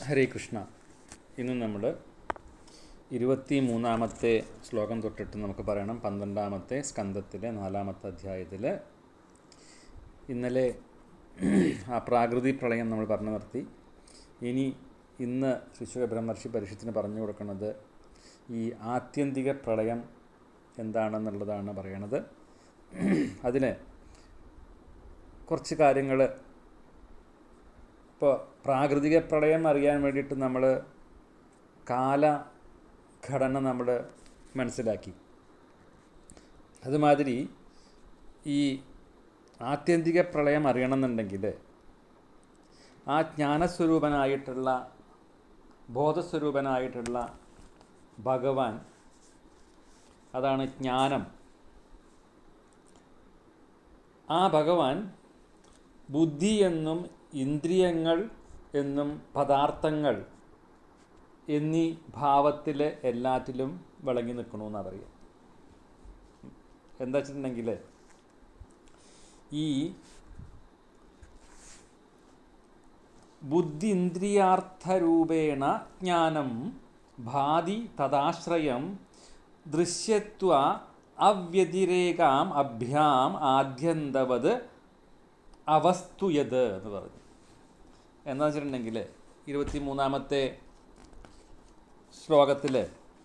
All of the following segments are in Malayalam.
ഹരേ കൃഷ്ണ ഇന്ന് നമ്മൾ ഇരുപത്തി മൂന്നാമത്തെ ശ്ലോകം തൊട്ടിട്ട് നമുക്ക് പറയണം പന്ത്രണ്ടാമത്തെ സ്കന്ധത്തിലെ നാലാമത്തെ അധ്യായത്തിൽ ഇന്നലെ ആ പ്രാകൃതി പ്രളയം നമ്മൾ പറഞ്ഞു നിർത്തി ഇനി ഇന്ന് ശിശുക ബ്രഹ്മർഷി പരിഷത്തിന് പറഞ്ഞു കൊടുക്കുന്നത് ഈ ആത്യന്തിക പ്രളയം എന്താണെന്നുള്ളതാണ് പറയണത് അതിന് കുറച്ച് കാര്യങ്ങൾ ഇപ്പോൾ പ്രാകൃതിക പ്രളയം അറിയാൻ വേണ്ടിയിട്ട് നമ്മൾ കാലഘടന നമ്മൾ മനസ്സിലാക്കി അതുമാതിരി ഈ ആത്യന്തിക പ്രളയം അറിയണമെന്നുണ്ടെങ്കിൽ ആ ജ്ഞാനസ്വരൂപനായിട്ടുള്ള ബോധസ്വരൂപനായിട്ടുള്ള ഭഗവാൻ അതാണ് ജ്ഞാനം ആ ഭഗവാൻ ബുദ്ധി എന്നും ഇന്ദ്രിയങ്ങൾ എന്നും പദാർത്ഥങ്ങൾ എന്നീ ഭാവത്തിൽ എല്ലാറ്റിലും വിളങ്ങി നിൽക്കണമെന്നാണ് പറയുക എന്താ വെച്ചിട്ടുണ്ടെങ്കിൽ ഈ ബുദ്ധിന്ദ്രിയാർത്ഥരൂപേണ ജ്ഞാനം ഭാതി തദാശ്രയം ദൃശ്യത്വ അവ്യതിരേകാം അഭ്യാം ആദ്യന്തവത് അവസ്തുയത് എന്ന് പറഞ്ഞു എന്താ വെച്ചിട്ടുണ്ടെങ്കിൽ ഇരുപത്തി മൂന്നാമത്തെ ശ്ലോകത്തിൽ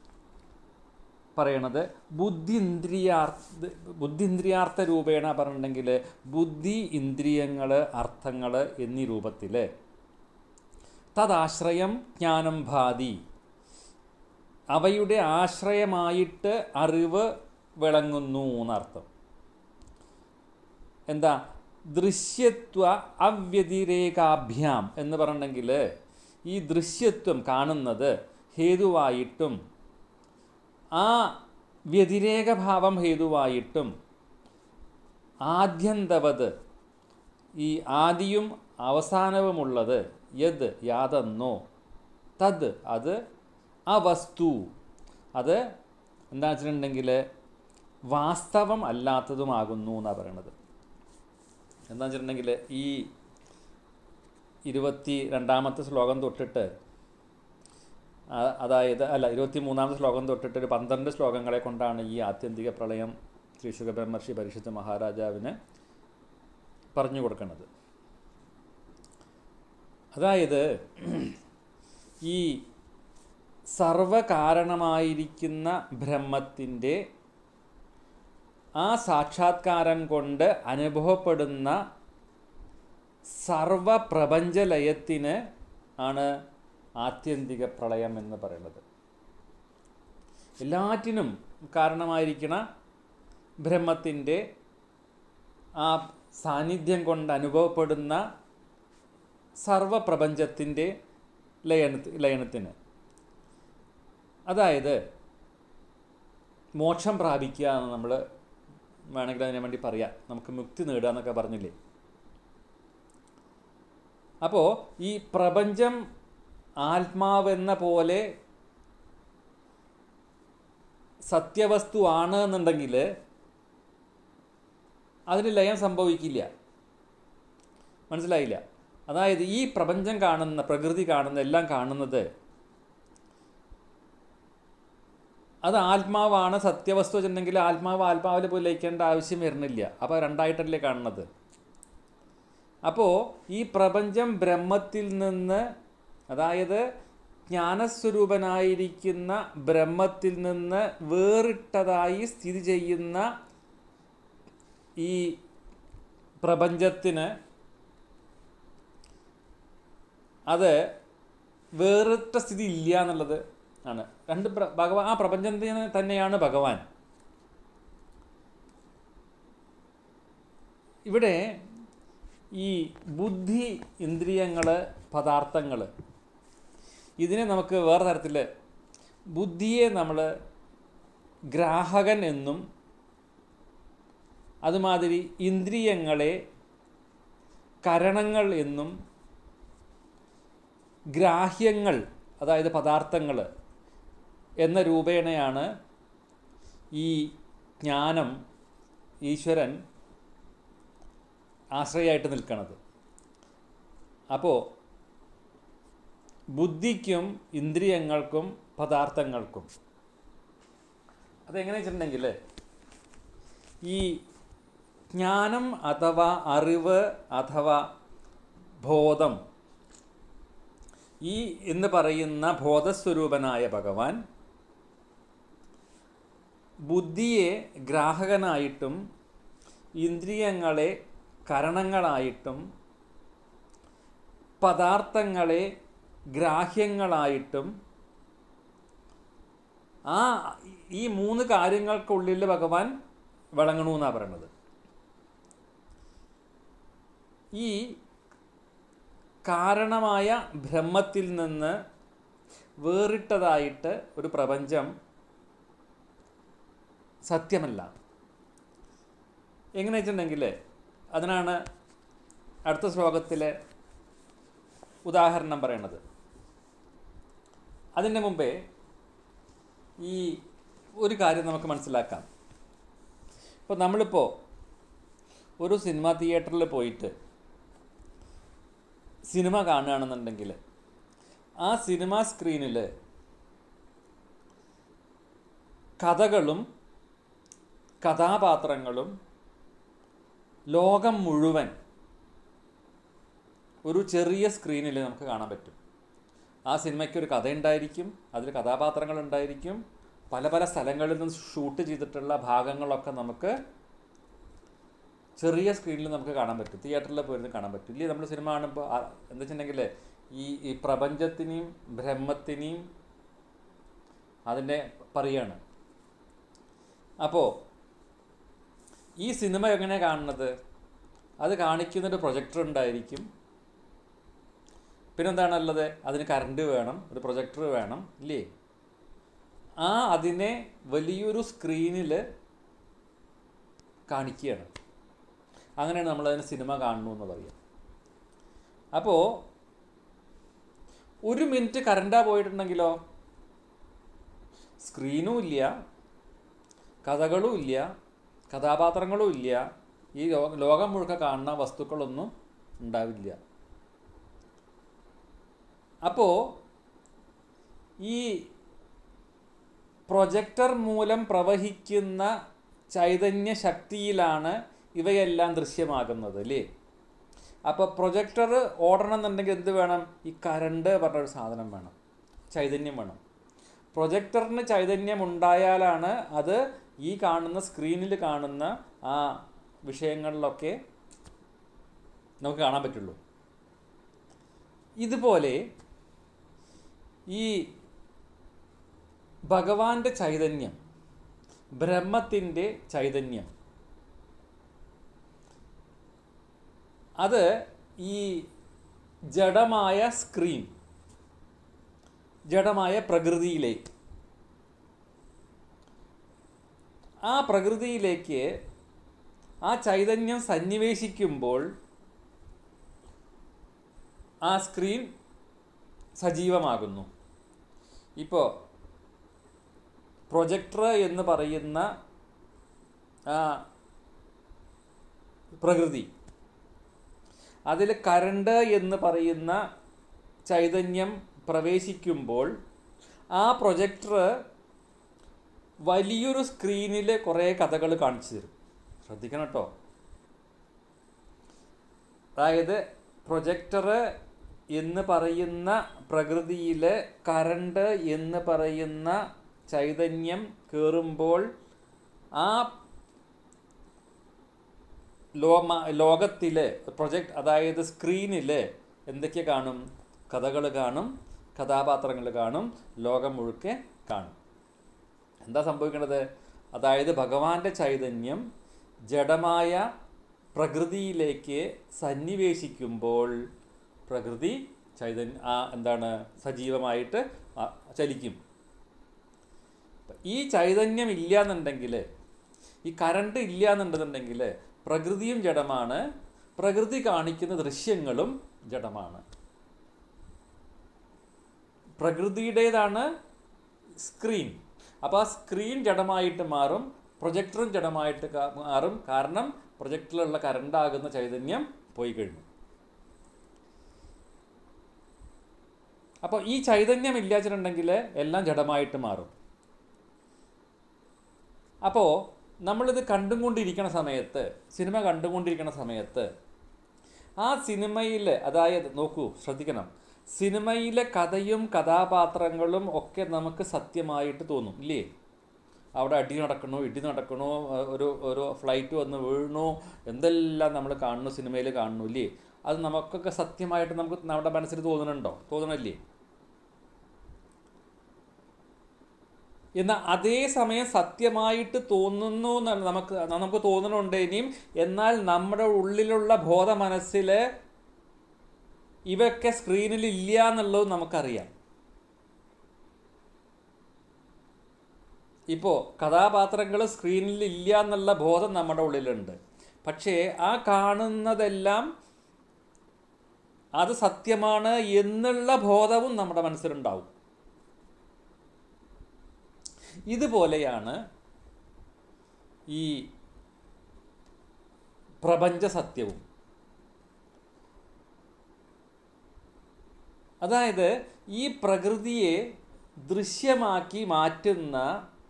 പറയണത് ബുദ്ധിന്ദ്രിയാർത്ഥ ബുദ്ധിന്ദ്രിയാർത്ഥ രൂപേണ പറഞ്ഞിട്ടുണ്ടെങ്കിൽ ബുദ്ധി ഇന്ദ്രിയങ്ങൾ അർത്ഥങ്ങൾ എന്നീ രൂപത്തിൽ തദാശ്രയം ജ്ഞാനം ഭാതി അവയുടെ ആശ്രയമായിട്ട് അറിവ് വിളങ്ങുന്നു എന്നർത്ഥം എന്താ ദൃശ്യത്വ അവ്യതിരേകാഭ്യാം എന്ന് പറഞ്ഞിട്ടുണ്ടെങ്കിൽ ഈ ദൃശ്യത്വം കാണുന്നത് ഹേതുവായിട്ടും ആ വ്യതിരേകഭാവം ഹേതുവായിട്ടും ആദ്യന്തവത് ഈ ആദിയും അവസാനവുമുള്ളത് യദ് യാതെന്നോ തത് അത് ആ വസ്തു അത് എന്താ വെച്ചിട്ടുണ്ടെങ്കിൽ വാസ്തവം അല്ലാത്തതുമാകുന്നു എന്നാണ് പറയണത് എന്താ വെച്ചിട്ടുണ്ടെങ്കിൽ ഈ ഇരുപത്തി രണ്ടാമത്തെ ശ്ലോകം തൊട്ടിട്ട് അതായത് അല്ല ഇരുപത്തി മൂന്നാമത്തെ ശ്ലോകം തൊട്ടിട്ട് ഒരു പന്ത്രണ്ട് ശ്ലോകങ്ങളെ കൊണ്ടാണ് ഈ ആത്യന്തിക പ്രളയം ശ്രീ ശുഖബ്രഹ്മർഷി പരിശുദ്ധ മഹാരാജാവിന് പറഞ്ഞു കൊടുക്കുന്നത് അതായത് ഈ സർവകാരണമായിരിക്കുന്ന ബ്രഹ്മത്തിൻ്റെ ആ സാക്ഷാത്കാരം കൊണ്ട് അനുഭവപ്പെടുന്ന സർവപ്രപഞ്ചലയത്തിന് ആണ് ആത്യന്തിക പ്രളയം എന്ന് പറയുന്നത് എല്ലാറ്റിനും കാരണമായിരിക്കണ ബ്രഹ്മത്തിൻ്റെ ആ സാന്നിധ്യം കൊണ്ട് അനുഭവപ്പെടുന്ന സർവപ്രപഞ്ചത്തിൻ്റെ ലയന ലയനത്തിന് അതായത് മോക്ഷം പ്രാപിക്കുക എന്ന് നമ്മൾ വേണമെങ്കിൽ അതിനെ വേണ്ടി പറയാം നമുക്ക് മുക്തി നേടുക എന്നൊക്കെ പറഞ്ഞില്ലേ അപ്പോൾ ഈ പ്രപഞ്ചം ആത്മാവെന്ന പോലെ സത്യവസ്തു ആണ് എന്നുണ്ടെങ്കിൽ അതിന് ലയം സംഭവിക്കില്ല മനസ്സിലായില്ല അതായത് ഈ പ്രപഞ്ചം കാണുന്ന പ്രകൃതി കാണുന്ന എല്ലാം കാണുന്നത് അത് ആത്മാവാണ് സത്യവസ്തു വെച്ചിട്ടുണ്ടെങ്കിൽ ആത്മാവ് ആത്മാവിൽ പോയി ലയിക്കേണ്ട ആവശ്യം വരുന്നില്ല അപ്പോൾ രണ്ടായിട്ടല്ലേ കാണുന്നത് അപ്പോൾ ഈ പ്രപഞ്ചം ബ്രഹ്മത്തിൽ നിന്ന് അതായത് ജ്ഞാനസ്വരൂപനായിരിക്കുന്ന ബ്രഹ്മത്തിൽ നിന്ന് വേറിട്ടതായി സ്ഥിതി ചെയ്യുന്ന ഈ പ്രപഞ്ചത്തിന് അത് വേറിട്ട സ്ഥിതി ഇല്ല എന്നുള്ളത് ആണ് രണ്ട് ഭഗവാൻ ആ പ്രപഞ്ചത്തിന് തന്നെയാണ് ഭഗവാൻ ഇവിടെ ഈ ബുദ്ധി ഇന്ദ്രിയങ്ങൾ പദാർത്ഥങ്ങൾ ഇതിനെ നമുക്ക് വേറെ തരത്തിൽ ബുദ്ധിയെ നമ്മൾ ഗ്രാഹകൻ എന്നും അതുമാതിരി ഇന്ദ്രിയങ്ങളെ കരണങ്ങൾ എന്നും ഗ്രാഹ്യങ്ങൾ അതായത് പദാർത്ഥങ്ങൾ എന്ന രൂപേണയാണ് ഈ ജ്ഞാനം ഈശ്വരൻ ആശ്രയമായിട്ട് നിൽക്കുന്നത് അപ്പോൾ ബുദ്ധിക്കും ഇന്ദ്രിയങ്ങൾക്കും പദാർത്ഥങ്ങൾക്കും അതെങ്ങനെ വെച്ചിട്ടുണ്ടെങ്കിൽ ഈ ജ്ഞാനം അഥവാ അറിവ് അഥവാ ബോധം ഈ എന്ന് പറയുന്ന ബോധസ്വരൂപനായ ഭഗവാൻ ബുദ്ധിയെ ഗ്രാഹകനായിട്ടും ഇന്ദ്രിയങ്ങളെ കരണങ്ങളായിട്ടും പദാർത്ഥങ്ങളെ ഗ്രാഹ്യങ്ങളായിട്ടും ആ ഈ മൂന്ന് കാര്യങ്ങൾക്കുള്ളിൽ ഭഗവാൻ വിളങ്ങണു എന്നാണ് പറയണത് ഈ കാരണമായ ബ്രഹ്മത്തിൽ നിന്ന് വേറിട്ടതായിട്ട് ഒരു പ്രപഞ്ചം സത്യമല്ല എങ്ങനെ വെച്ചിട്ടുണ്ടെങ്കിൽ അതിനാണ് അടുത്ത ശ്ലോകത്തിലെ ഉദാഹരണം പറയണത് അതിൻ്റെ മുമ്പേ ഈ ഒരു കാര്യം നമുക്ക് മനസ്സിലാക്കാം ഇപ്പോൾ നമ്മളിപ്പോൾ ഒരു സിനിമ തിയേറ്ററിൽ പോയിട്ട് സിനിമ കാണുകയാണെന്നുണ്ടെങ്കിൽ ആ സിനിമ സ്ക്രീനിൽ കഥകളും കഥാപാത്രങ്ങളും ലോകം മുഴുവൻ ഒരു ചെറിയ സ്ക്രീനിൽ നമുക്ക് കാണാൻ പറ്റും ആ സിനിമയ്ക്ക് ഒരു കഥ ഉണ്ടായിരിക്കും അതിൽ കഥാപാത്രങ്ങൾ ഉണ്ടായിരിക്കും പല പല സ്ഥലങ്ങളിൽ നിന്ന് ഷൂട്ട് ചെയ്തിട്ടുള്ള ഭാഗങ്ങളൊക്കെ നമുക്ക് ചെറിയ സ്ക്രീനിൽ നമുക്ക് കാണാൻ പറ്റും തിയേറ്ററിൽ പോയിരുന്ന് കാണാൻ പറ്റും ഇല്ലേ നമ്മൾ സിനിമ കാണുമ്പോൾ എന്താ വെച്ചിട്ടുണ്ടെങ്കിൽ ഈ ഈ പ്രപഞ്ചത്തിനെയും ബ്രഹ്മത്തിനെയും അതിൻ്റെ പറയാണ് അപ്പോൾ ഈ സിനിമ എങ്ങനെ കാണുന്നത് അത് കാണിക്കുന്നൊരു പ്രൊജക്ടർ ഉണ്ടായിരിക്കും പിന്നെന്താണുള്ളത് അതിന് കറണ്ട് വേണം ഒരു പ്രൊജക്ടർ വേണം ഇല്ലേ ആ അതിനെ വലിയൊരു സ്ക്രീനിൽ കാണിക്കുകയാണ് അങ്ങനെയാണ് നമ്മളതിന് സിനിമ കാണുന്നു എന്ന് പറയുക അപ്പോൾ ഒരു മിനിറ്റ് കറണ്ടാ പോയിട്ടുണ്ടെങ്കിലോ സ്ക്രീനും ഇല്ല കഥകളും ഇല്ല കഥാപാത്രങ്ങളും ഇല്ല ഈ ലോ- ലോകം മുഴുക്ക കാണുന്ന വസ്തുക്കളൊന്നും ഉണ്ടാവില്ല അപ്പോൾ ഈ പ്രൊജക്ടർ മൂലം പ്രവഹിക്കുന്ന ചൈതന്യ ശക്തിയിലാണ് ഇവയെല്ലാം ദൃശ്യമാകുന്നത് അല്ലേ അപ്പോൾ പ്രൊജക്ടർ ഓടണം എന്നുണ്ടെങ്കിൽ എന്ത് വേണം ഈ കറണ്ട് പറഞ്ഞൊരു സാധനം വേണം ചൈതന്യം വേണം പ്രൊജക്ടറിന് ചൈതന്യം ഉണ്ടായാലാണ് അത് ഈ കാണുന്ന സ്ക്രീനിൽ കാണുന്ന ആ വിഷയങ്ങളിലൊക്കെ നമുക്ക് കാണാൻ പറ്റുള്ളൂ ഇതുപോലെ ഈ ഭഗവാന്റെ ചൈതന്യം ബ്രഹ്മത്തിൻ്റെ ചൈതന്യം അത് ഈ ജഡമായ സ്ക്രീൻ ജഡമായ പ്രകൃതിയിലേക്ക് ആ പ്രകൃതിയിലേക്ക് ആ ചൈതന്യം സന്നിവേശിക്കുമ്പോൾ ആ സ്ക്രീൻ സജീവമാകുന്നു ഇപ്പോൾ പ്രൊജക്ടർ എന്ന് പറയുന്ന ആ പ്രകൃതി അതിൽ കരണ്ട് എന്ന് പറയുന്ന ചൈതന്യം പ്രവേശിക്കുമ്പോൾ ആ പ്രൊജക്ടർ വലിയൊരു സ്ക്രീനിൽ കുറേ കഥകൾ കാണിച്ചു തരും ശ്രദ്ധിക്കണം കേട്ടോ അതായത് പ്രൊജക്ടർ എന്ന് പറയുന്ന പ്രകൃതിയിൽ കറണ്ട് എന്ന് പറയുന്ന ചൈതന്യം കയറുമ്പോൾ ആ ലോമ ലോകത്തിൽ പ്രൊജക്ട് അതായത് സ്ക്രീനിൽ എന്തൊക്കെ കാണും കഥകൾ കാണും കഥാപാത്രങ്ങൾ കാണും ലോകം മുഴുക്കെ കാണും എന്താ സംഭവിക്കുന്നത് അതായത് ഭഗവാന്റെ ചൈതന്യം ജഡമായ പ്രകൃതിയിലേക്ക് സന്നിവേശിക്കുമ്പോൾ പ്രകൃതി ചൈതന്യ ആ എന്താണ് സജീവമായിട്ട് ആ ചലിക്കും ഈ ചൈതന്യം ഇല്ല എന്നുണ്ടെങ്കിൽ ഈ കറണ്ട് ഇല്ല എന്നുണ്ടെന്നുണ്ടെങ്കിൽ പ്രകൃതിയും ജഡമാണ് പ്രകൃതി കാണിക്കുന്ന ദൃശ്യങ്ങളും ജഡമാണ് പ്രകൃതിയുടേതാണ് സ്ക്രീൻ അപ്പോൾ ആ സ്ക്രീൻ ജഡമായിട്ട് മാറും പ്രൊജക്ടറും ജഡമായിട്ട് കാ- മാറും കാരണം പ്രൊജക്ടറിലുള്ള കറണ്ടാകുന്ന ചൈതന്യം പോയി കഴിഞ്ഞു അപ്പോൾ ഈ ചൈതന്യം ഇല്ലാച്ചിട്ടുണ്ടെങ്കിൽ എല്ലാം ജഡമായിട്ട് മാറും അപ്പോൾ നമ്മളിത് കണ്ടുകൊണ്ടിരിക്കുന്ന സമയത്ത് സിനിമ കണ്ടുകൊണ്ടിരിക്കുന്ന സമയത്ത് ആ സിനിമയിൽ അതായത് നോക്കൂ ശ്രദ്ധിക്കണം സിനിമയിലെ കഥയും കഥാപാത്രങ്ങളും ഒക്കെ നമുക്ക് സത്യമായിട്ട് തോന്നും ഇല്ലേ അവിടെ അടി നടക്കണു ഇടി നടക്കണു അഹ് ഒരു ഒരു ഫ്ലൈറ്റ് വന്ന് വീഴണു എന്തെല്ലാം നമ്മൾ കാണുന്നു സിനിമയിൽ കാണുന്നു ഇല്ലേ അത് നമുക്കൊക്കെ സത്യമായിട്ട് നമുക്ക് നമ്മുടെ മനസ്സിൽ തോന്നുന്നുണ്ടോ തോന്നണില്ലേ എന്നാൽ അതേ സമയം സത്യമായിട്ട് തോന്നുന്നു എന്നാണ് നമുക്ക് നമുക്ക് തോന്നുന്നുണ്ട് ഇനിയും എന്നാൽ നമ്മുടെ ഉള്ളിലുള്ള ബോധ മനസ്സിൽ ഇവയൊക്കെ സ്ക്രീനിൽ ഇല്ല എന്നുള്ളത് നമുക്കറിയാം ഇപ്പോൾ കഥാപാത്രങ്ങൾ സ്ക്രീനിൽ ഇല്ല എന്നുള്ള ബോധം നമ്മുടെ ഉള്ളിലുണ്ട് പക്ഷേ ആ കാണുന്നതെല്ലാം അത് സത്യമാണ് എന്നുള്ള ബോധവും നമ്മുടെ മനസ്സിലുണ്ടാവും ഇതുപോലെയാണ് ഈ പ്രപഞ്ച സത്യവും അതായത് ഈ പ്രകൃതിയെ ദൃശ്യമാക്കി മാറ്റുന്ന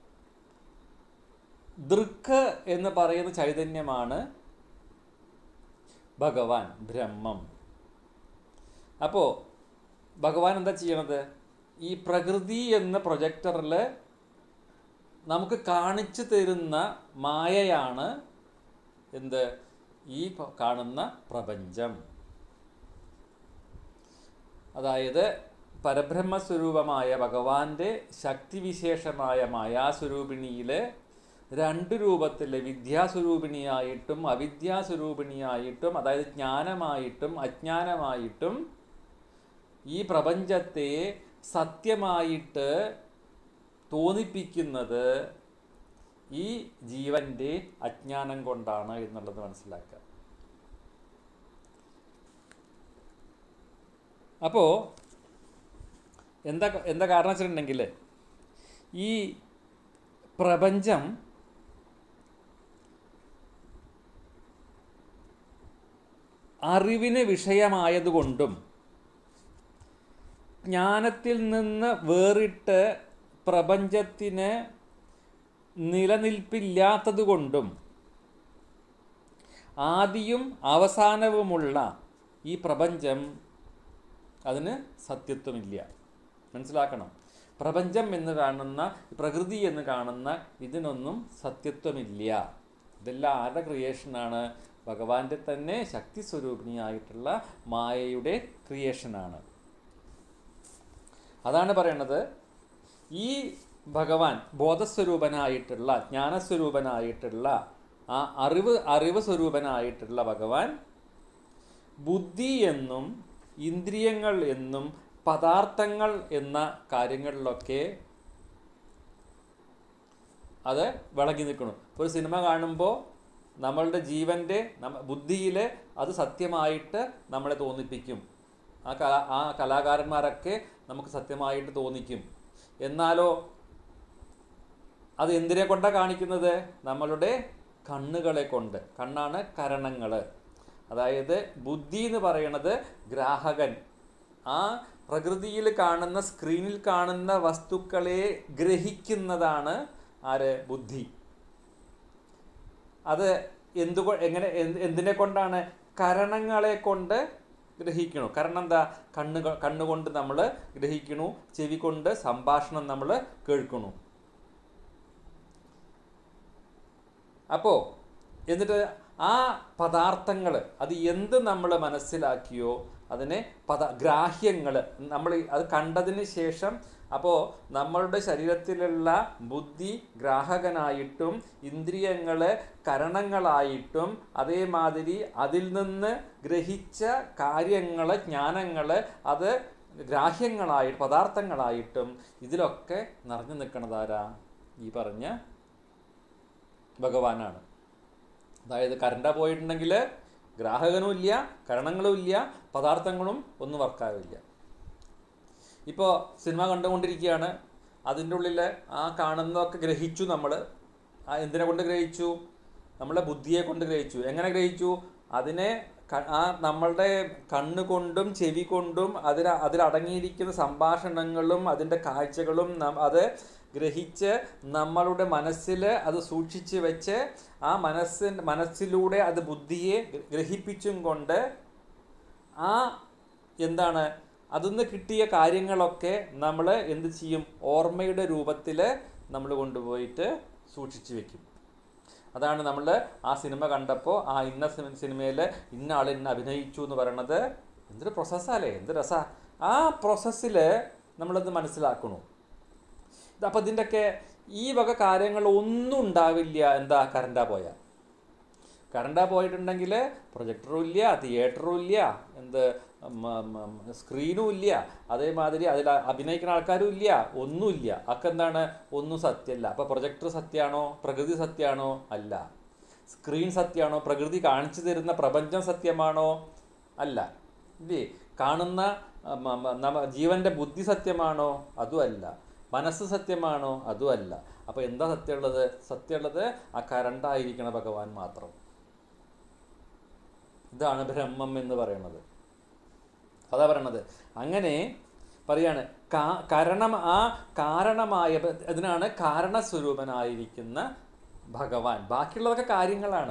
ദൃക്ക് എന്ന് പറയുന്ന ചൈതന്യമാണ് ഭഗവാൻ ബ്രഹ്മം അപ്പോൾ ഭഗവാൻ എന്താ ചെയ്യണത് ഈ പ്രകൃതി എന്ന പ്രൊജക്ടറിൽ നമുക്ക് കാണിച്ചു തരുന്ന മായയാണ് എന്ത് ഈ പ- കാണുന്ന പ്രപഞ്ചം അതായത് പരബ്രഹ്മസ്വരൂപമായ ഭഗവാന്റെ ശക്തിവിശേഷമായ മായാസ്വരൂപിണിയിൽ രണ്ട് രൂപത്തിൽ വിദ്യാസ്വരൂപിണിയായിട്ടും അവിദ്യാസ്വരൂപിണിയായിട്ടും അതായത് ജ്ഞാനമായിട്ടും അജ്ഞാനമായിട്ടും ഈ പ്രപഞ്ചത്തെ സത്യമായിട്ട് തോന്നിപ്പിക്കുന്നത് ഈ ജീവൻ്റെ അജ്ഞാനം കൊണ്ടാണ് എന്നുള്ളത് മനസ്സിലാക്കുക അപ്പോൾ എന്താ എന്താ കാരണം വെച്ചിട്ടുണ്ടെങ്കിൽ ഈ പ്രപഞ്ചം അറിവിന് വിഷയമായതുകൊണ്ടും ജ്ഞാനത്തിൽ നിന്ന് വേറിട്ട് പ്രപഞ്ചത്തിന് നിലനിൽപ്പില്ലാത്തതുകൊണ്ടും ആദിയും അവസാനവുമുള്ള ഈ പ്രപഞ്ചം അതിന് സത്യത്വമില്ല മനസ്സിലാക്കണം പ്രപഞ്ചം എന്ന് കാണുന്ന പ്രകൃതി എന്ന് കാണുന്ന ഇതിനൊന്നും സത്യത്വമില്ല ഇതെല്ലാം ആരുടെ ക്രിയേഷനാണ് ഭഗവാന്റെ തന്നെ ശക്തി സ്വരൂപിണിയായിട്ടുള്ള മായയുടെ ക്രിയേഷനാണ് അതാണ് പറയണത് ഈ ഭഗവാൻ ബോധസ്വരൂപനായിട്ടുള്ള ജ്ഞാനസ്വരൂപനായിട്ടുള്ള ആ അറിവ് അറിവ് സ്വരൂപനായിട്ടുള്ള ഭഗവാൻ ബുദ്ധി എന്നും ഇന്ദ്രിയങ്ങൾ എന്നും പദാർത്ഥങ്ങൾ എന്ന കാര്യങ്ങളിലൊക്കെ അത് വിളങ്ങി നിൽക്കണം ഒരു സിനിമ കാണുമ്പോൾ നമ്മളുടെ ജീവൻ്റെ നമ്മ ബുദ്ധിയിൽ അത് സത്യമായിട്ട് നമ്മളെ തോന്നിപ്പിക്കും ആ കലാ ആ കലാകാരന്മാരൊക്കെ നമുക്ക് സത്യമായിട്ട് തോന്നിക്കും എന്നാലോ അത് എന്തിനെ കൊണ്ടാണ് കാണിക്കുന്നത് നമ്മളുടെ കണ്ണുകളെ കൊണ്ട് കണ്ണാണ് കരണങ്ങൾ അതായത് ബുദ്ധി എന്ന് പറയുന്നത് ഗ്രാഹകൻ ആ പ്രകൃതിയിൽ കാണുന്ന സ്ക്രീനിൽ കാണുന്ന വസ്തുക്കളെ ഗ്രഹിക്കുന്നതാണ് ആര് ബുദ്ധി അത് എന്തുകൊ എങ്ങനെ എന്ത് എന്തിനെ കൊണ്ടാണ് കരണങ്ങളെ കൊണ്ട് ഗ്രഹിക്കണു കാരണം എന്താ കണ്ണുകൾ കണ്ണുകൊണ്ട് നമ്മൾ ഗ്രഹിക്കണു ചെവി കൊണ്ട് സംഭാഷണം നമ്മൾ കേൾക്കണു അപ്പോൾ എന്നിട്ട് ആ പദാർത്ഥങ്ങൾ അത് എന്ത് നമ്മൾ മനസ്സിലാക്കിയോ അതിനെ പദ ഗ്രാഹ്യങ്ങൾ നമ്മൾ അത് കണ്ടതിന് ശേഷം അപ്പോൾ നമ്മളുടെ ശരീരത്തിലുള്ള ബുദ്ധി ഗ്രാഹകനായിട്ടും ഇന്ദ്രിയങ്ങൾ കരണങ്ങളായിട്ടും അതേമാതിരി അതിൽ നിന്ന് ഗ്രഹിച്ച കാര്യങ്ങൾ ജ്ഞാനങ്ങൾ അത് ഗ്രാഹ്യങ്ങളായി പദാർത്ഥങ്ങളായിട്ടും ഇതിലൊക്കെ നിറഞ്ഞു നിൽക്കണതാരാ ഈ പറഞ്ഞ ഭഗവാനാണ് അതായത് കറണ്ട പോയിട്ടുണ്ടെങ്കിൽ ഗ്രാഹകനും ഇല്ല കരണങ്ങളും ഇല്ല പദാർത്ഥങ്ങളും ഒന്നും വർക്കാവില്ല ഇപ്പോൾ സിനിമ കണ്ടുകൊണ്ടിരിക്കുകയാണ് അതിൻ്റെ ഉള്ളിൽ ആ കാണുന്നതൊക്കെ ഗ്രഹിച്ചു നമ്മൾ ആ എന്തിനെ കൊണ്ട് ഗ്രഹിച്ചു നമ്മളെ ബുദ്ധിയെ കൊണ്ട് ഗ്രഹിച്ചു എങ്ങനെ ഗ്രഹിച്ചു അതിനെ ക- ആ നമ്മളുടെ കണ്ണുകൊണ്ടും ചെവി കൊണ്ടും അതിൽ അതിലടങ്ങിയിരിക്കുന്ന സംഭാഷണങ്ങളും അതിൻ്റെ കാഴ്ചകളും നം- അത് ഗ്രഹിച്ച് നമ്മളുടെ മനസ്സിൽ അത് സൂക്ഷിച്ച് വെച്ച് ആ മനസ്സിൻ മനസ്സിലൂടെ അത് ബുദ്ധിയെ ഗ്രഹിപ്പിച്ചും കൊണ്ട് ആ എന്താണ് അതിന്ന് കിട്ടിയ കാര്യങ്ങളൊക്കെ നമ്മൾ എന്ത് ചെയ്യും ഓർമ്മയുടെ രൂപത്തിൽ നമ്മൾ കൊണ്ടുപോയിട്ട് സൂക്ഷിച്ചു വെക്കും അതാണ് നമ്മൾ ആ സിനിമ കണ്ടപ്പോൾ ആ ഇന്ന സിനിമയിൽ ഇന്ന ആൾ ഇന്ന അഭിനയിച്ചു എന്ന് പറയണത് എന്തൊരു പ്രോസസ്സല്ലേ എന്ത് രസാ ആ പ്രോസസ്സിൽ നമ്മളത് മനസ്സിലാക്കണു അപ്പം ഇതിൻ്റെയൊക്കെ ഈ വക കാര്യങ്ങൾ ഒന്നും ഉണ്ടാവില്ല എന്താ കറണ്ടാ പോയാൽ കറണ്ടാ പോയിട്ടുണ്ടെങ്കിൽ പ്രൊജക്ടറും ഇല്ല തിയേറ്ററും ഇല്ല എന്ത് സ്ക്രീനും ഇല്ല അതേമാതിരി അതിൽ അഭിനയിക്കുന്ന ആൾക്കാരും ഇല്ല ഒന്നുമില്ല ഒക്കെ എന്താണ് ഒന്നും സത്യമല്ല അപ്പോൾ പ്രൊജക്ടർ സത്യമാണോ പ്രകൃതി സത്യമാണോ അല്ല സ്ക്രീൻ സത്യമാണോ പ്രകൃതി കാണിച്ചു തരുന്ന പ്രപഞ്ചം സത്യമാണോ അല്ല ഇല്ലേ കാണുന്ന ആ, മ- മ- നമ്മ ജീവൻ്റെ ബുദ്ധി സത്യമാണോ അതും അല്ല മനസ്സ് സത്യമാണോ അതും അല്ല അപ്പോൾ എന്താ സത്യമുള്ളത് സത്യമുള്ളത് ആ കരണ്ടായിരിക്കണ ഭഗവാൻ മാത്രം ഇതാണ് ബ്രഹ്മം എന്ന് പറയുന്നത് അതാ പറയണത് അങ്ങനെ പറയാണ് കാ- കരണം ആ കാരണമായ അതിനാണ് കാരണസ്വരൂപനായിരിക്കുന്ന ഭഗവാൻ ബാക്കിയുള്ളതൊക്കെ കാര്യങ്ങളാണ്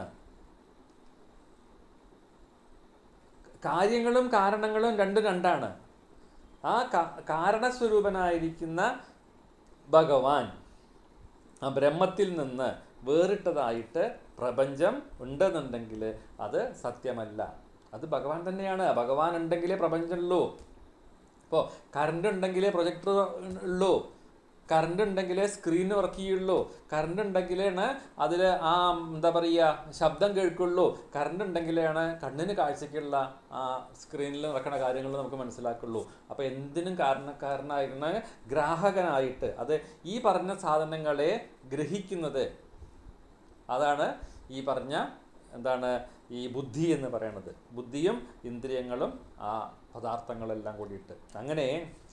കാര്യങ്ങളും കാരണങ്ങളും രണ്ടും രണ്ടാണ് ആ കാ- കാരണസ്വരൂപനായിരിക്കുന്ന ഭഗവാൻ ആ ബ്രഹ്മത്തിൽ നിന്ന് വേറിട്ടതായിട്ട് പ്രപഞ്ചം ഉണ്ടെന്നുണ്ടെങ്കിൽ അത് സത്യമല്ല അത് ഭഗവാൻ തന്നെയാണ് ഭഗവാൻ ഉണ്ടെങ്കിലേ പ്രപഞ്ചമുള്ളൂ ഇപ്പോൾ കറണ്ട് ഉണ്ടെങ്കിലേ പ്രൊജക്ടർ ഉള്ളൂ കറണ്ട് ഉണ്ടെങ്കിലേ സ്ക്രീൻ വർക്ക് ചെയ്യുള്ളൂ കറണ്ട് ഉണ്ടെങ്കിലാണ് അതിൽ ആ എന്താ പറയുക ശബ്ദം കേൾക്കുള്ളൂ കറണ്ട് ഉണ്ടെങ്കിലാണ് കണ്ണിന് കാഴ്ചയ്ക്കുള്ള ആ സ്ക്രീനിൽ നടക്കുന്ന കാര്യങ്ങൾ നമുക്ക് മനസ്സിലാക്കുള്ളൂ അപ്പോൾ എന്തിനും കാരണക്കാരനായിരുന്ന ഗ്രാഹകനായിട്ട് അത് ഈ പറഞ്ഞ സാധനങ്ങളെ ഗ്രഹിക്കുന്നത് അതാണ് ഈ പറഞ്ഞ എന്താണ് ഈ ബുദ്ധി എന്ന് പറയുന്നത് ബുദ്ധിയും ഇന്ദ്രിയങ്ങളും ആ പദാർത്ഥങ്ങളെല്ലാം കൂടിയിട്ട് അങ്ങനെ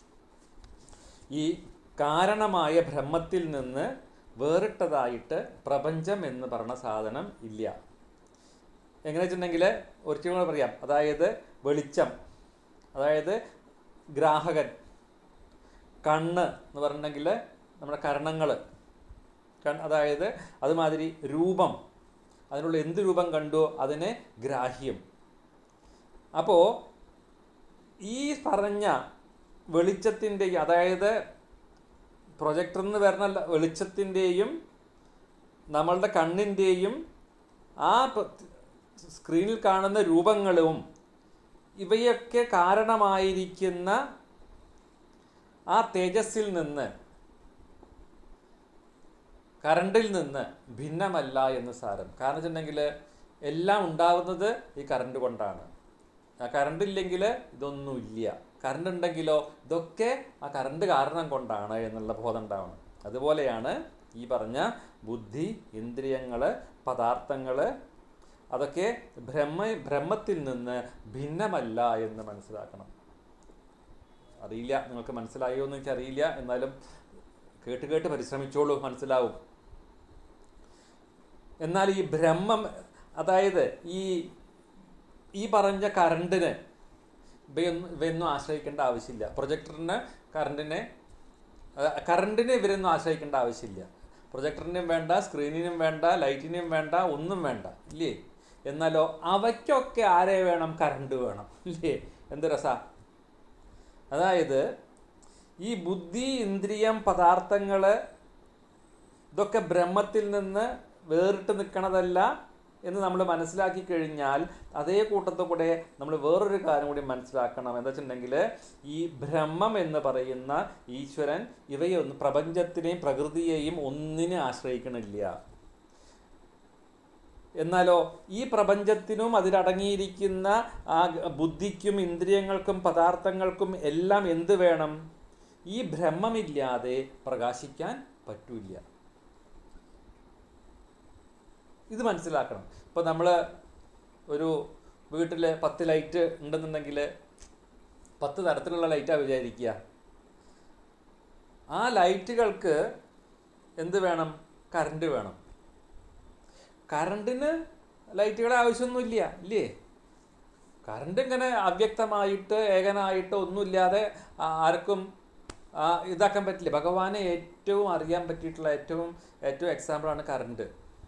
ഈ കാരണമായ ബ്രഹ്മത്തിൽ നിന്ന് വേറിട്ടതായിട്ട് പ്രപഞ്ചം എന്ന് പറഞ്ഞ സാധനം ഇല്ല എങ്ങനെ വെച്ചിട്ടുണ്ടെങ്കിൽ ഒരിക്കലും കൂടെ പറയാം അതായത് വെളിച്ചം അതായത് ഗ്രാഹകൻ കണ്ണ് എന്ന് പറഞ്ഞിട്ടുണ്ടെങ്കിൽ നമ്മുടെ കരണങ്ങൾ കൺ അതായത് അതുമാതിരി രൂപം അതിനുള്ള എന്ത് രൂപം കണ്ടു അതിനെ ഗ്രാഹ്യം അപ്പോൾ ഈ പറഞ്ഞ വെളിച്ചത്തിൻ്റെ അതായത് പ്രൊജക്ടറിൽ നിന്ന് വരുന്ന ല- വെളിച്ചത്തിൻ്റെയും നമ്മളുടെ കണ്ണിൻ്റെയും ആ പ- സ്ക്രീനിൽ കാണുന്ന രൂപങ്ങളും ഇവയൊക്കെ കാരണമായിരിക്കുന്ന ആ തേജസ്സിൽ നിന്ന് കറണ്ടിൽ നിന്ന് ഭിന്നമല്ല എന്ന് സാരം കാരണം വെച്ചിട്ടുണ്ടെങ്കിൽ എല്ലാം ഉണ്ടാവുന്നത് ഈ കറണ്ട് കൊണ്ടാണ് ആ കറണ്ട് ഇല്ലെങ്കിൽ ഇതൊന്നുമില്ല കറണ്ട് ഉണ്ടെങ്കിലോ ഇതൊക്കെ ആ കറണ്ട് കാരണം കൊണ്ടാണ് എന്നുള്ള ബോധം ഉണ്ടാവണം അതുപോലെയാണ് ഈ പറഞ്ഞ ബുദ്ധി ഇന്ദ്രിയങ്ങൾ പദാർത്ഥങ്ങൾ അതൊക്കെ ബ്രഹ്മ ബ്രഹ്മത്തിൽ നിന്ന് ഭിന്നമല്ല എന്ന് മനസ്സിലാക്കണം അറിയില്ല നിങ്ങൾക്ക് മനസ്സിലായോ എന്ന് എനിക്കറിയില്ല എന്നാലും കേട്ട് കേട്ട് പരിശ്രമിച്ചോളൂ മനസ്സിലാവും എന്നാൽ ഈ ബ്രഹ്മം അതായത് ഈ ഈ പറഞ്ഞ കറണ്ടിന് ഇവയൊന്നും ഇവയൊന്നും ആശ്രയിക്കേണ്ട ആവശ്യമില്ല പ്രൊജക്ടറിന് കറണ്ടിനെ അഹ് കറണ്ടിനെ ഇവരൊന്നും ആശ്രയിക്കേണ്ട ആവശ്യമില്ല പ്രൊജക്ടറിനും വേണ്ട സ്ക്രീനിനും വേണ്ട ലൈറ്റിനും വേണ്ട ഒന്നും വേണ്ട ഇല്ലേ എന്നാലോ അവയ്ക്കൊക്കെ ആരെ വേണം കറണ്ട് വേണം ഇല്ലേ എന്ത് രസാ അതായത് ഈ ബുദ്ധി ഇന്ദ്രിയം പദാർത്ഥങ്ങൾ ഇതൊക്കെ ബ്രഹ്മത്തിൽ നിന്ന് വേറിട്ട് നിൽക്കണതല്ല എന്ന് നമ്മൾ മനസ്സിലാക്കി കഴിഞ്ഞാൽ അതേ കൂട്ടത്തിൽ കൂടെ നമ്മൾ വേറൊരു കാര്യം കൂടി മനസ്സിലാക്കണം എന്താ വെച്ചിട്ടുണ്ടെങ്കിൽ ഈ ബ്രഹ്മം എന്ന് പറയുന്ന ഈശ്വരൻ ഇവയൊന്നും പ്രപഞ്ചത്തിനെയും പ്രകൃതിയെയും ഒന്നിനെ ആശ്രയിക്കണില്ല എന്നാലോ ഈ പ്രപഞ്ചത്തിനും അതിലടങ്ങിയിരിക്കുന്ന ആ ബുദ്ധിക്കും ഇന്ദ്രിയങ്ങൾക്കും പദാർത്ഥങ്ങൾക്കും എല്ലാം എന്ത് വേണം ഈ ബ്രഹ്മമില്ലാതെ പ്രകാശിക്കാൻ പറ്റൂല ഇത് മനസ്സിലാക്കണം ഇപ്പോൾ നമ്മൾ ഒരു വീട്ടിൽ പത്ത് ലൈറ്റ് ഉണ്ടെന്നുണ്ടെങ്കിൽ പത്ത് തരത്തിലുള്ള ലൈറ്റാണ് വിചാരിക്കുക ആ ലൈറ്റുകൾക്ക് എന്ത് വേണം കറണ്ട് വേണം കറണ്ടിന് ലൈറ്റുകളുടെ ആവശ്യമൊന്നുമില്ല ഇല്ലേ കറണ്ട് ഇങ്ങനെ അവ്യക്തമായിട്ട് ഏകനായിട്ട് ഒന്നുമില്ലാതെ ആ- ആർക്കും ആ, ഇതാക്കാൻ പറ്റില്ല ഭഗവാനെ ഏറ്റവും അറിയാൻ പറ്റിയിട്ടുള്ള ഏറ്റവും ഏറ്റവും എക്സാമ്പിളാണ് കറണ്ട്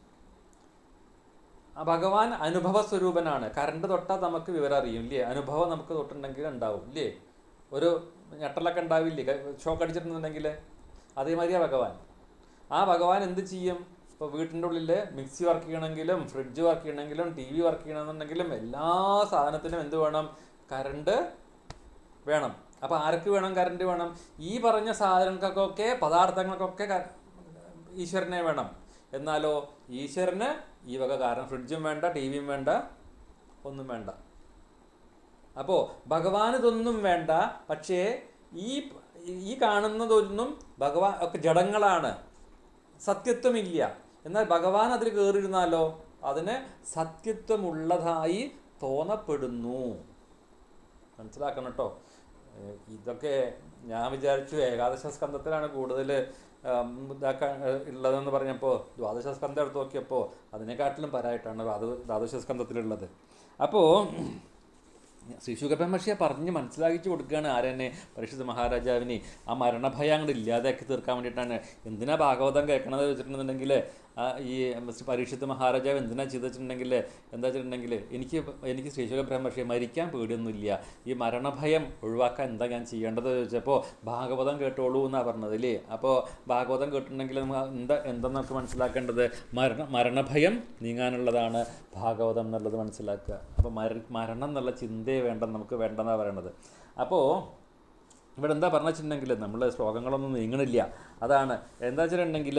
ആ ഭഗവാൻ അനുഭവ സ്വരൂപനാണ് കറണ്ട് തൊട്ടാൽ നമുക്ക് വിവരം അറിയും ഇല്ലേ അനുഭവം നമുക്ക് തൊട്ടുണ്ടെങ്കിൽ ഉണ്ടാവും ഇല്ലേ ഒരു ഞെട്ടലൊക്കെ ഉണ്ടാവില്ലേ ഷോക്ക് അടിച്ചിട്ടുണ്ടെങ്കിൽ അതേമാതിരിയാ ഭഗവാൻ ആ ഭഗവാൻ എന്ത് ചെയ്യും ഇപ്പോൾ വീട്ടിൻ്റെ ഉള്ളിൽ മിക്സി വർക്ക് ചെയ്യണമെങ്കിലും ഫ്രിഡ്ജ് വർക്ക് ചെയ്യണമെങ്കിലും ടി വി വർക്ക് ചെയ്യണമെന്നുണ്ടെങ്കിലും എല്ലാ സാധനത്തിനും എന്ത് വേണം കറണ്ട് വേണം അപ്പോൾ ആർക്ക് വേണം കറണ്ട് വേണം ഈ പറഞ്ഞ സാധനങ്ങൾക്കൊക്കെ പദാർത്ഥങ്ങൾക്കൊക്കെ ക- ഈശ്വരനെ വേണം എന്നാലോ ഈശ്വരന് ഈ വക കാരണം ഫ്രിഡ്ജും വേണ്ട ടി വിയും വേണ്ട ഒന്നും വേണ്ട അപ്പോൾ ഭഗവാൻ ഇതൊന്നും വേണ്ട പക്ഷേ ഈ ഈ കാണുന്നതൊന്നും ഭഗവാൻ ഒക്കെ ജഡങ്ങളാണ് സത്യത്വമില്ല എന്നാൽ ഭഗവാൻ അതിൽ കയറിയിരുന്നാലോ അതിന് സത്യത്വമുള്ളതായി തോന്നപ്പെടുന്നു മനസ്സിലാക്കണം കേട്ടോ ഏഹ് ഇതൊക്കെ ഞാൻ വിചാരിച്ചു ഏകാദശ സ്കന്ധത്തിലാണ് കൂടുതൽ ഇതാക്കാൻ ഏഹ് ഉള്ളതെന്ന് പറഞ്ഞപ്പോൾ ദ്വാദശ സ്കന്ധം എടുത്ത് നോക്കിയപ്പോൾ അതിനെക്കാട്ടിലും പരായിട്ടാണ് ദ്വാദ ദ്വാദശ സ്കന്ധത്തിലുള്ളത് അപ്പോൾ ശ്രീ ശുഗബ്രഹ്മർഷിയെ പറഞ്ഞ് മനസ്സിലാക്കിച്ചു കൊടുക്കുകയാണ് ആരെന്നെ പരിശുദ്ധ മഹാരാജാവിന് ആ മരണഭയം അങ്ങോട്ട് ഇല്ലാതാക്കി തീർക്കാൻ വേണ്ടിയിട്ടാണ് എന്തിനാ ഭാഗവതം കേൾക്കണത് വെച്ചിട്ടുണ്ടെന്നുണ്ടെങ്കിൽ ആ ഈ ശ്രീ പരീക്ഷിത്ത് മഹാരാജാവ് എന്തിനാ ചെയ്തിട്ടുണ്ടെങ്കിൽ എന്താ വെച്ചിട്ടുണ്ടെങ്കിൽ എനിക്ക് എനിക്ക് ശ്രീ ശുഗബ്രഹ്മർഷിയെ മരിക്കാൻ പേടിയൊന്നുമില്ല ഈ മരണഭയം ഒഴിവാക്കാൻ എന്താ ഞാൻ ചെയ്യേണ്ടത് ചോദിച്ചപ്പോൾ ഭാഗവതം കേട്ടോളൂ എന്നാണ് പറഞ്ഞത് അല്ലേ അപ്പോൾ ഭാഗവതം കേട്ടിട്ടുണ്ടെങ്കിൽ നമുക്ക് എന്താ എന്താ നമുക്ക് മനസ്സിലാക്കേണ്ടത് മരണ മരണഭയം നീങ്ങാനുള്ളതാണ് ഭാഗവതം എന്നുള്ളത് മനസ്സിലാക്കുക അപ്പോൾ മര മരണം എന്നുള്ള ചിന്തയെ വേണ്ട നമുക്ക് വേണ്ടെന്നാണ് പറയണത് അപ്പോൾ ഇവിടെ എന്താ പറഞ്ഞു വെച്ചിട്ടുണ്ടെങ്കിൽ നമ്മൾ ശ്ലോകങ്ങളൊന്നും നീങ്ങണില്ല അതാണ് എന്താ വെച്ചിട്ടുണ്ടെങ്കിൽ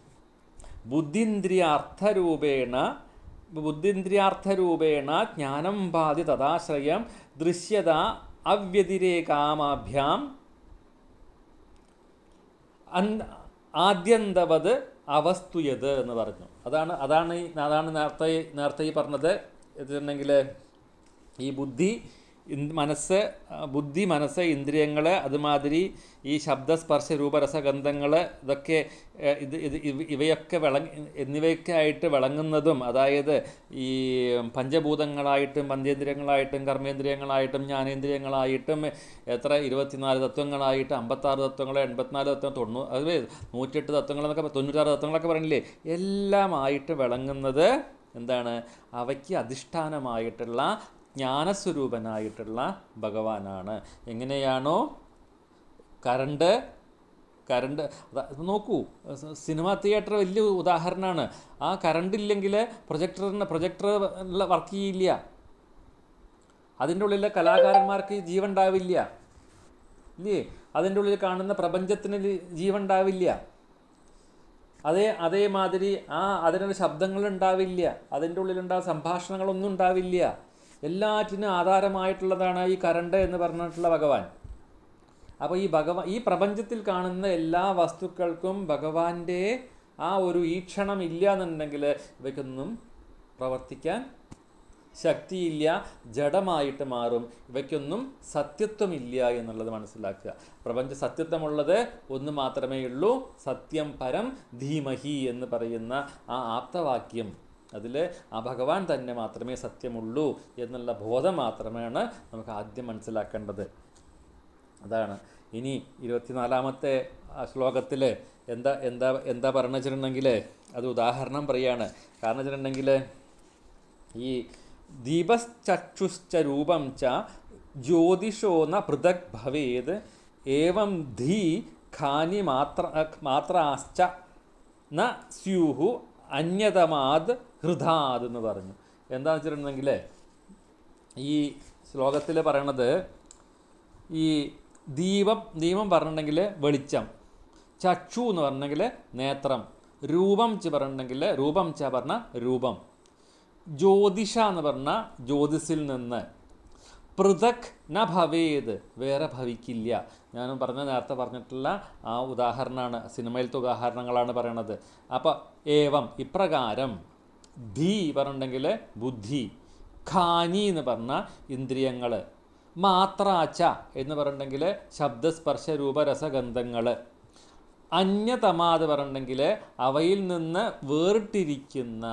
ബുദ്ധിന്ദ്രിയാർത്ഥരൂപേണ ബുദ്ധിന്ദ്രിയാർത്ഥരൂപേണ ജ്ഞാനം ബാധി തദാശ്രയം ദൃശ്യത അവ്യതിരേകാമാഭ്യാം അൻ- ആദ്യന്തവത് അവസ്തുയത് എന്ന് പറഞ്ഞു അതാണ് അതാണ് ഈ അതാണ് നേരത്തെ നേരത്തെ ഈ പറഞ്ഞത് എന്നുണ്ടെങ്കിൽ ഈ ബുദ്ധി ഇൻ- മനസ്സ് ആ, ബുദ്ധി മനസ്സ് ഇന്ദ്രിയങ്ങൾ അതുമാതിരി ഈ ശബ്ദസ്പർശ രൂപരസഗന്ധങ്ങൾ ഇതൊക്കെ ഏ, ഇത് ഇത് ഇവ- ഇവയൊക്കെ വിളങ് എന്നിവയൊക്കെ ആയിട്ട് വിളങ്ങുന്നതും അതായത് ഈ പഞ്ചഭൂതങ്ങളായിട്ടും പഞ്ചേന്ദ്രിയങ്ങളായിട്ടും കർമ്മേന്ദ്രിയങ്ങളായിട്ടും ജ്ഞാനേന്ദ്രിയങ്ങളായിട്ടും എത്ര ഇരുപത്തിനാല് തത്വങ്ങളായിട്ട് അമ്പത്താറ് തത്വങ്ങൾ എൺപത്തിനാല് തത്വം തൊണ്ണൂ അത് നൂറ്റെട്ട് തത്വങ്ങൾ എന്നൊക്കെ പ- തൊണ്ണൂറ്റാറ് തത്വങ്ങളൊക്കെ പറയില്ലേ എല്ലാമായിട്ട് വിളങ്ങുന്നത് എന്താണ് അവയ്ക്ക് അധിഷ്ഠാനമായിട്ടുള്ള ജ്ഞാനസ്വരൂപനായിട്ടുള്ള ഭഗവാനാണ് എങ്ങനെയാണോ കറണ്ട് കറണ്ട് അതാ- ഇത് നോക്കൂ സ- സിനിമാ തിയേറ്റർ വലിയ ഉദാഹരണമാണ് ആ കറണ്ട് ഇല്ലെങ്കിൽ പ്രൊജക്ടറിന് പ്രൊജക്ടർ വർക്ക് ചെയ്യില്ല അതിൻ്റെ ഉള്ളിലെ കലാകാരന്മാർക്ക് ജീവൻ ഉണ്ടാവില്ല ഇല്ലേ അതിൻ്റെ ഉള്ളിൽ കാണുന്ന പ്രപഞ്ചത്തിന് ലി- ജീവൻ ഉണ്ടാവില്ല അതേ അതേമാതിരി ആ അതിനുള്ള ശബ്ദങ്ങൾ ഉണ്ടാവില്ല അതിൻ്റെ ഉള്ളിലുണ്ടാകുന്ന സംഭാഷണങ്ങളൊന്നും ഉണ്ടാവില്ല എല്ലാറ്റിനും ആധാരമായിട്ടുള്ളതാണ് ഈ കറണ്ട് എന്ന് പറഞ്ഞിട്ടുള്ള ഭഗവാൻ അപ്പോൾ ഈ ഭഗവാൻ ഈ പ്രപഞ്ചത്തിൽ കാണുന്ന എല്ലാ വസ്തുക്കൾക്കും ഭഗവാന്റെ ആ ഒരു ഈക്ഷണം ഇല്ല എന്നുണ്ടെങ്കിൽ ഇവയ്ക്കൊന്നും പ്രവർത്തിക്കാൻ ശക്തിയില്ല ജഡമായിട്ട് മാറും ഇവയ്ക്കൊന്നും സത്യത്വമില്ല എന്നുള്ളത് മനസ്സിലാക്കുക പ്രപഞ്ച സത്യത്വമുള്ളത് ഒന്ന് മാത്രമേ ഉള്ളൂ സത്യം പരം ധീമഹി എന്ന് പറയുന്ന ആ ആപ്തവാക്യം അതിൽ ആ ഭഗവാൻ തന്നെ മാത്രമേ സത്യമുള്ളൂ എന്നുള്ള ബോധം മാത്രമാണ് നമുക്ക് ആദ്യം മനസ്സിലാക്കേണ്ടത് അതാണ് ഇനി ഇരുപത്തിനാലാമത്തെ ശ്ലോകത്തിൽ എന്താ എന്താ എന്താ പറഞ്ഞു വെച്ചിട്ടുണ്ടെങ്കിൽ അത് ഉദാഹരണം പറയാണ് കാരണം വെച്ചിട്ടുണ്ടെങ്കിൽ ഈ ദീപശ്ചക്ഷുശ്ച രൂപം ച ജ്യോതിഷോ ന പൃഥക് ഭവേത് ഏവം ധീ ഖാനി മാത്ര മാത്രാശ്ച ന സ്യൂഹു അന്യതമാത് ഹൃദാത് എന്ന് പറഞ്ഞു എന്താണെന്ന് വെച്ചിട്ടുണ്ടെങ്കിൽ ഈ ശ്ലോകത്തിൽ പറയണത് ഈ ദീപം ദീപം പറഞ്ഞിട്ടുണ്ടെങ്കിൽ വെളിച്ചം ചക്ഷു എന്ന് പറഞ്ഞിട്ടുണ്ടെങ്കിൽ നേത്രം രൂപം ച പറഞ്ഞിട്ടുണ്ടെങ്കിൽ രൂപം ച പറഞ്ഞ രൂപം ജ്യോതിഷ എന്ന് പറഞ്ഞ ജ്യോതിസിൽ നിന്ന് പൃഥക് ന ഭവേത് വേറെ ഭവിക്കില്ല ഞാൻ പറഞ്ഞ നേരത്തെ പറഞ്ഞിട്ടുള്ള ആ ഉദാഹരണമാണ് സിനിമയിലത്തെ ഉദാഹരണങ്ങളാണ് പറയണത് അപ്പോൾ ഏവം ഇപ്രകാരം ധീ പറഞ്ഞിട്ടുണ്ടെങ്കിൽ ബുദ്ധി ഖാനി എന്ന് പറഞ്ഞ ഇന്ദ്രിയങ്ങൾ മാത്രാച്ച എന്ന് പറഞ്ഞിട്ടുണ്ടെങ്കിൽ ശബ്ദസ്പർശ രൂപരസഗന്ധങ്ങൾ അന്യതമാത് പറഞ്ഞിട്ടുണ്ടെങ്കിൽ അവയിൽ നിന്ന് വേറിട്ടിരിക്കുന്ന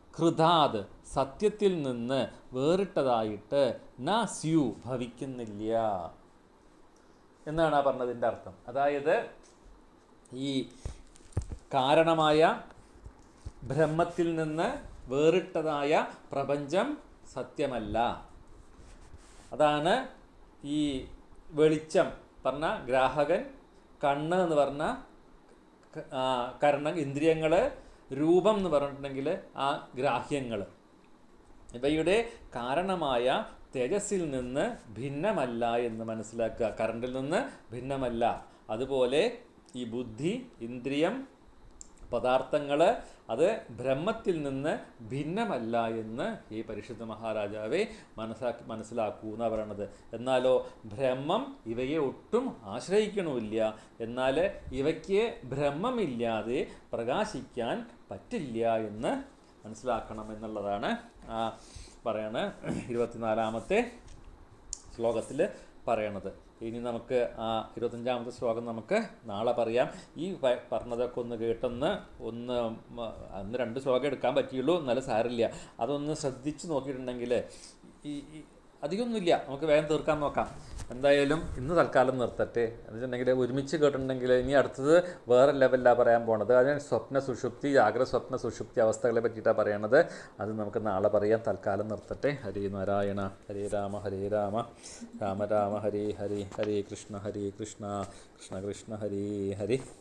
കൃതാത് സത്യത്തിൽ നിന്ന് വേറിട്ടതായിട്ട് ന സ്യു ഭവിക്കുന്നില്ല എന്നാണ് ആ പറഞ്ഞതിൻ്റെ അർത്ഥം അതായത് ഈ കാരണമായ ബ്രഹ്മത്തിൽ നിന്ന് വേറിട്ടതായ പ്രപഞ്ചം സത്യമല്ല അതാണ് ഈ വെളിച്ചം പറഞ്ഞ ഗ്രാഹകൻ കണ്ണ് എന്ന് പറഞ്ഞ ക- ആ, കരണം ഇന്ദ്രിയങ്ങൾ രൂപം എന്ന് പറഞ്ഞിട്ടുണ്ടെങ്കിൽ ആ ഗ്രാഹ്യങ്ങൾ ഇവയുടെ കാരണമായ തേജസ്സിൽ നിന്ന് ഭിന്നമല്ല എന്ന് മനസ്സിലാക്കുക കറണ്ടിൽ നിന്ന് ഭിന്നമല്ല അതുപോലെ ഈ ബുദ്ധി ഇന്ദ്രിയം പദാർത്ഥങ്ങൾ അത് ബ്രഹ്മത്തിൽ നിന്ന് ഭിന്നമല്ല എന്ന് ഈ പരിശുദ്ധ മഹാരാജാവെ മനസ്സിലാക്കി മനസ്സിലാക്കൂ എന്നാണ് പറയണത് എന്നാലോ ബ്രഹ്മം ഇവയെ ഒട്ടും ആശ്രയിക്കണമില്ല എന്നാൽ ഇവയ്ക്ക് ബ്രഹ്മമില്ലാതെ പ്രകാശിക്കാൻ പറ്റില്ല എന്ന് മനസ്സിലാക്കണം എന്നുള്ളതാണ് ആ പറയണ ഇരുപത്തിനാലാമത്തെ ശ്ലോകത്തിൽ പറയണത് ഇനി നമുക്ക് ആ ഇരുപത്തഞ്ചാമത്തെ ശ്ലോകം നമുക്ക് നാളെ പറയാം ഈ പ- പറഞ്ഞതൊക്കെ ഒന്ന് കേട്ടൊന്ന് ഒന്ന് മ- അന്ന് രണ്ട് ശ്ലോകം എടുക്കാൻ പറ്റിയുള്ളൂ എന്നാലും സാരില്ല അതൊന്ന് ശ്രദ്ധിച്ച് നോക്കിയിട്ടുണ്ടെങ്കിൽ ഈ ഈ- അധികമൊന്നുമില്ല നമുക്ക് വേഗം തീർക്കാൻ നോക്കാം എന്തായാലും ഇന്ന് തൽക്കാലം നിർത്തട്ടെ എന്ന് വെച്ചിട്ടുണ്ടെങ്കിൽ ഒരുമിച്ച് കേട്ടിട്ടുണ്ടെങ്കിൽ ഇനി അടുത്തത് വേറെ ലെവലിലാണ് പറയാൻ പോണത് അതിന് സ്വപ്ന സുഷുപ്തി ജാഗ്രത സ്വപ്ന സുഷുപ്തി അവസ്ഥകളെ പറ്റിയിട്ടാണ് പറയണത് അത് നമുക്ക് നാളെ പറയാം തൽക്കാലം നിർത്തട്ടെ ഹരി നാരായണ ഹരേ രാമ ഹരേ രാമ രാമ രാമ ഹരി ഹരി ഹരേ കൃഷ്ണ ഹരേ കൃഷ്ണ കൃഷ്ണ കൃഷ്ണ ഹരി ഹരി